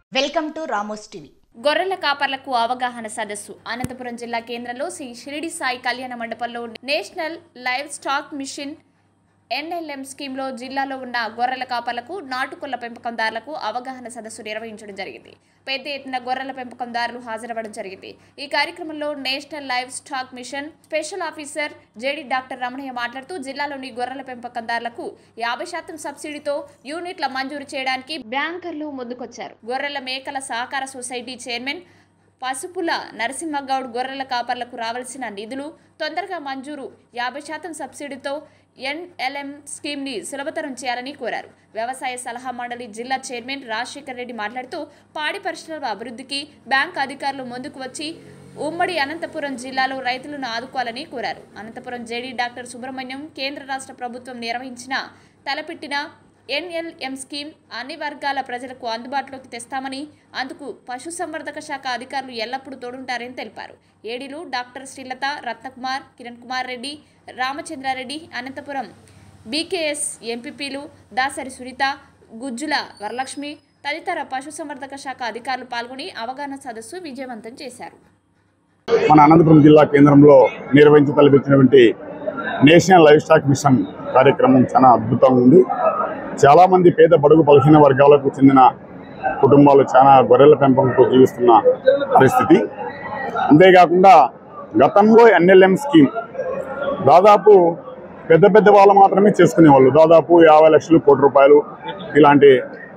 welcome to Ramos TV గొర్రెల కాపర్లకు అవగాహన సదస్సు అనంతపురం జిల్లా కేంద్రంలో శ్రీ షిరిడి సాయి కళ్యాణ మండపంలో national livestock mission NLM స్కీమ్లో జిల్లాలో ఉన్న గొర్రెల కాపర్లకు నాటుకొల్ల పెంపకందారులకు అవగాహన సదస్సు నిర్వహించడం జరిగింది పెద్ద ఎత్తున గొర్రెల పెంపకందారులు హాజరవ్వడం జరిగింది ఈ కార్యక్రమంలో national livestock mission special officer JD doctor Ramanayya మాట్లాడుతూ జిల్లాలోని గొర్రెల పెంపకందారులకు యాభై శాతం సబ్సిడీతో యూనిట్ల మంజూరు చేయడానికి బ్యాంకర్లు ముందుకొచ్చారు గొర్రెల మేకల సహకార సొసైటీ చైర్మన్ పసుపుల నరసింహగౌడ్ గొర్రెల కాపర్లకు రావాల్సిన నిధులు తొందరగా మంజూరు యాభై శాతం సబ్సిడీతో ఎన్ఎల్ఎం స్కీమ్ని సులభతరం చేయాలని కోరారు వ్యవసాయ సలహా మండలి జిల్లా చైర్మన్ రాజశేఖర్ రెడ్డి మాట్లాడుతూ పాడి పరిశ్రమల అభివృద్ధికి బ్యాంక్ అధికారులు ముందుకు వచ్చి ఉమ్మడి అనంతపురం జిల్లాలో రైతులను ఆదుకోవాలని కోరారు అనంతపురం జేడీ డాక్టర్ సుబ్రహ్మణ్యం కేంద్ర రాష్ట్ర ప్రభుత్వం నిర్వహించిన తలపెట్టిన ఎన్ఎల్ఎం స్కీమ్ అన్ని వర్గాల ప్రజలకు అందుబాటులోకి తెస్తామని అందుకు పశుసంవర్ధక శాఖ అధికారులు ఎల్లప్పుడూ తోడుంటారని తెలిపారు ఏడీలు డాక్టర్ శ్రీలత రత్నకుమార్ కిరణ్ కుమార్ రెడ్డి రామచంద్రారెడ్డి అనంతపురం బీకేఎస్ ఎంపీపీలు దాసరి సునీత గుజ్జుల వరలక్ష్మి తదితర పశుసంవర్ధక శాఖ అధికారులు పాల్గొని అవగాహన సదస్సు విజయవంతం చేశారు మన అనంతపురం జిల్లా కేంద్రంలో నిర్వహించతలపెట్టినటువంటి నేషనల్ లైఫ్ స్టాక్ మిషన్ కార్యక్రమం చాలా అద్భుతంగా ఉంది చాలామంది పేద బడుగు బలహీన వర్గాలకు చెందిన కుటుంబాలు చాలా గొర్రెల పెంపకంతో జీవిస్తున్న పరిస్థితి అంతేకాకుండా గతంలో ఎన్ఎల్ఎం స్కీమ్ దాదాపు పెద్ద పెద్ద వాళ్ళు మాత్రమే చేసుకునేవాళ్ళు దాదాపు యాభై లక్షలు కోటి రూపాయలు ఇలాంటి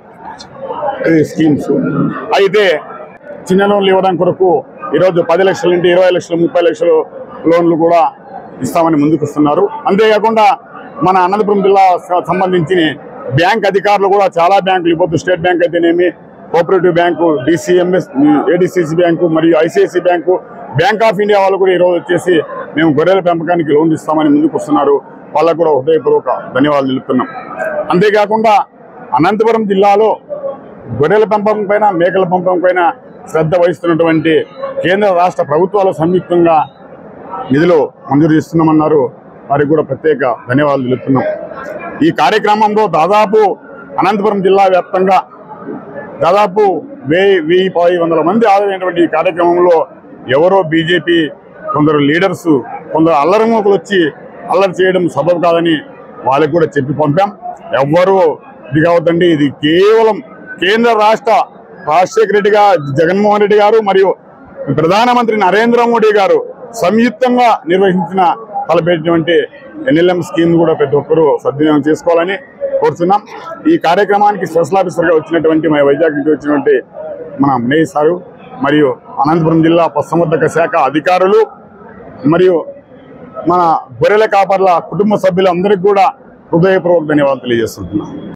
ఈ స్కీమ్స్ అయితే చిన్న లోన్లు ఇవ్వడం కొరకు ఈరోజు పది లక్షల నుండి ఇరవై లక్షలు ముప్పై లక్షలు లోన్లు కూడా ఇస్తామని ముందుకు వస్తున్నారు అంతేకాకుండా మన అనంతపురం జిల్లా స- సంబంధించి బ్యాంక్ అధికారులు కూడా చాలా బ్యాంకులు ఇప్పుడు స్టేట్ బ్యాంక్ అయితేనేమి cooperative bank DCMS ADCC bank మరియు ICIC bank bank of India వాళ్ళు కూడా ఈరోజు వచ్చేసి మేము గొర్రెల పెంపకానికి లోన్ ఇస్తామని ముందుకు వస్తున్నారు వాళ్ళకు కూడా హృదయపూర్వక ధన్యవాదాలు తెలుపుతున్నాం అంతేకాకుండా అనంతపురం జిల్లాలో గొర్రెల పెంపకం పైన మేకల పెంపకం పైన శ్రద్ధ వహిస్తున్నటువంటి కేంద్ర రాష్ట్ర ప్రభుత్వాలు సంయుక్తంగా నిధులు మంజూరు చేస్తున్నామన్నారు వారికి కూడా ప్రత్యేక ధన్యవాదాలు తెలుపుతున్నాం ఈ కార్యక్రమంలో దాదాపు అనంతపురం జిల్లా వ్యాప్తంగా దాదాపు వెయ్యి వెయ్యి పది వందల మంది హాజరైనటువంటి ఈ కార్యక్రమంలో ఎవరో బీజేపీ కొందరు లీడర్స్ కొందరు అల్లరిమూకలు వచ్చి అల్లరి చేయడం సబబు కాదని వాళ్ళకి కూడా చెప్పి పంపాం ఎవ్వరూ ఇది కావద్దండి ఇది కేవలం కేంద్ర రాష్ట్ర రాజశేఖర రెడ్డి గారు జగన్మోహన్ రెడ్డి గారు మరియు ప్రధానమంత్రి నరేంద్ర మోడీ గారు సంయుక్తంగా నిర్వహించిన తలపెట్టినటువంటి ఎన్ఎల్ఎం స్కీమ్ కూడా ప్రతి ఒక్కరూ సద్వినియోగం చేసుకోవాలని కోరుతున్నాం ఈ కార్యక్రమానికి స్పెషల్ ఆఫీసర్గా వచ్చినటువంటి మన వైజాగ్ నుంచి వచ్చినటువంటి మన మేయ్ సారు మరియు అనంతపురం జిల్లా పశుసంవర్ధక శాఖ అధికారులు మరియు మన గొర్రెల కాపర్ల కుటుంబ సభ్యులందరికీ కూడా హృదయపూర్వక ధన్యవాదాలు తెలియజేస్తున్నాం